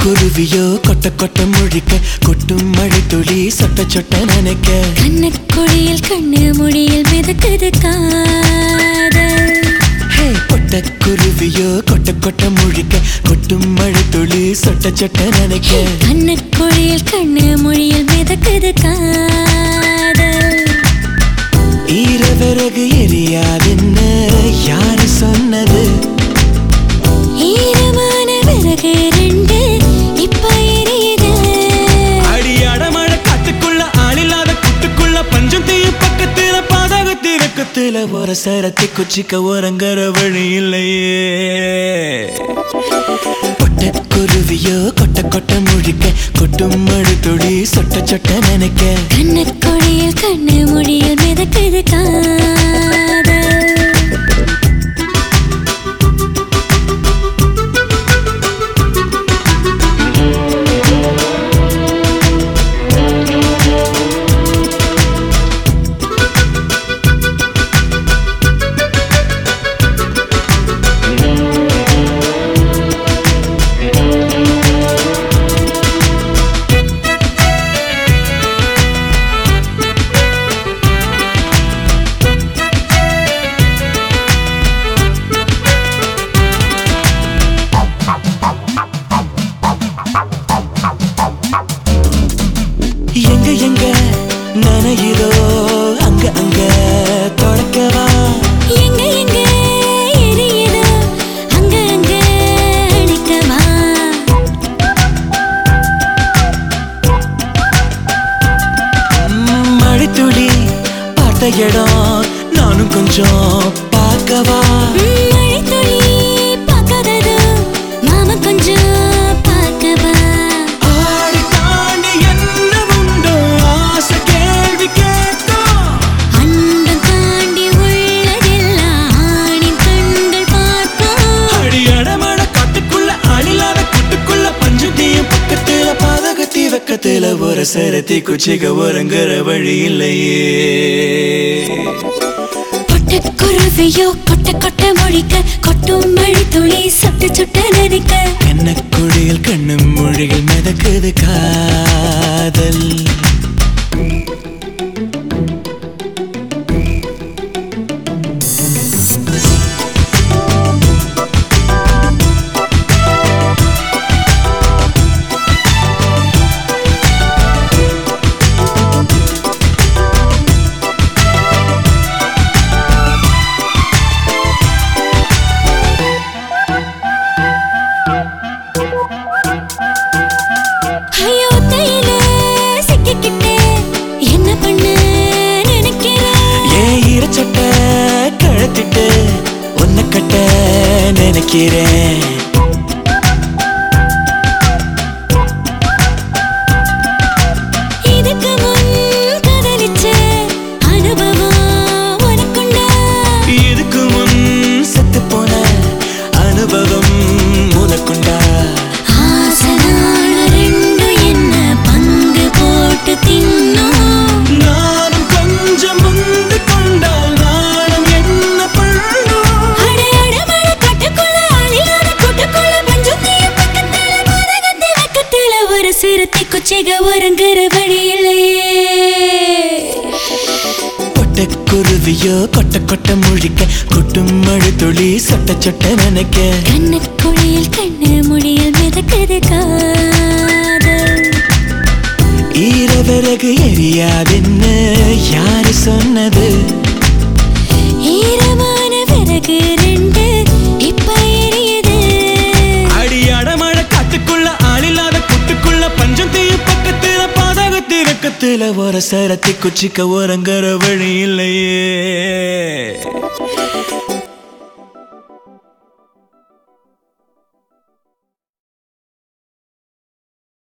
குருவியோ கொட்ட கொட்ட முழிக்க கொட்டும் மழை துளி சொட்ட சொட்ட நினைக்க கண்ணக்குழியில் கண்ணு முடியில் மிதக்குது காதல் ஹே கொட்ட குருவியோ கொட்ட கொட்ட முழிக்க கொட்டும் மழை துளி சொட்ட சொட்ட நினைக்க கண்ணக்குழியில் கண்ணு முடியில் மிதக்குது காதல் ஈரவிறகு எரியாதுன்னு யாரு சொன்னது ஈரமான விறகு ரெண்டு இப்ப எரியுது அடி அடமழ காட்டுக்குள்ள ஆளில்லாத குட்டுக்குள்ள பஞ்சம் தீயும் பக்கத்துல பாதகத்தி வெக்கத்துல ஒரு சரத்தி குச்சிக்க ஓரங்கர வழி இல்லையே கொட்ட குருவியோ கொட்ட கொட்ட முழிக்க கொட்டும் மழை துளி சொட்ட சொட்ட நினைக்க கண்ணக்குழியில் கண்ணு முடியில் மிதக்குது காதல் எங்க எங்க நனையுதோ அங்க அங்க தொடக்கவா எங்க எங்க எரியுதோ அங்க அங்க அடிக்கவா ம், மழைத்துளி பார்த்த இடம் நானும் கொஞ்சம் பார்க்கவா மழை துளி பார்க்காததோ மாமா கொஞ்சம் பார்க்கவா ஆடி தாண்டி என்ன உண்டோ ஆசை கேள்வி கேட்கும் அண்டம் தாண்டி உள்ளதெல்லாம் ஆணின் கண்கள் பார்க்கும் அடி அடமழ காட்டுக்குள்ள ஆளில்லாத கூட்டுக்குள்ள பஞ்சத்தையும் பக்கத்துல பாதகத்தி வெக்கத்துல ஒரு சரத்தி குச்சிக ஒருங்கிற வழி இல்லையே கொட்ட குருவியோ கொட்ட கொட்ட மொழிக்க கொட்டும் மழை துளி சொட்டு சொட்ட நதிக்க என்ன குழியில் கண்ணும் மொழிகள் மிதக்குது காதல் ஐயோ தையில சிக்கிக்கிட்டே என்ன பண்ண நினைக்கிறேன் ஏன் ஈரச்சட்ட கழத்திட்டு உன்னை கட்ட நினைக்கிறேன் இதுக்கு முன் காதலிச்ச அனுபவம் உனக்குண்டா இதுக்கு முன் செத்து போன அனுபவம் உனக்குண்டா ஆசனான ரெண்டும் என்ன பங்கு போட்டு தின்னோம் நானும் கொஞ்சம் முந்து கொண்டால் நானும் என்ன பண்ணும் அட அட மழை காட்டுக்குள்ள ஆளில்லாத கூட்டுக்குள்ள பஞ்சம் தீயும் பக்கத்துல பாதகத்தை வெக்கத்துல ஒரு சிறுத்தை குச்சிக ஒருங்கிற வழி இல்லையே கொட்ட குருவியோ கொட்ட கொட்ட முழிக்க கொட்டும் மழை துளி சொட்ட சொட்ட நினைக்க கண்ணக்குழியில் கண்ணு முடியில் மிதக்குது காதல் ஈரவிறகு எரியாதுன்னு யாரு சொன்னது ஈரமான விறகு ரெண்டு இப்ப எரியுது அடி அடமழ காட்டுக்குள்ள ஆளில்லாத குட்டுக்குள்ள பஞ்சம் தீயும் பக்கத்துல பாதகத்தி வெக்கத்துல ஒரு சரத்தி குச்சிக்க ஓரங்கர வழி இல்லையே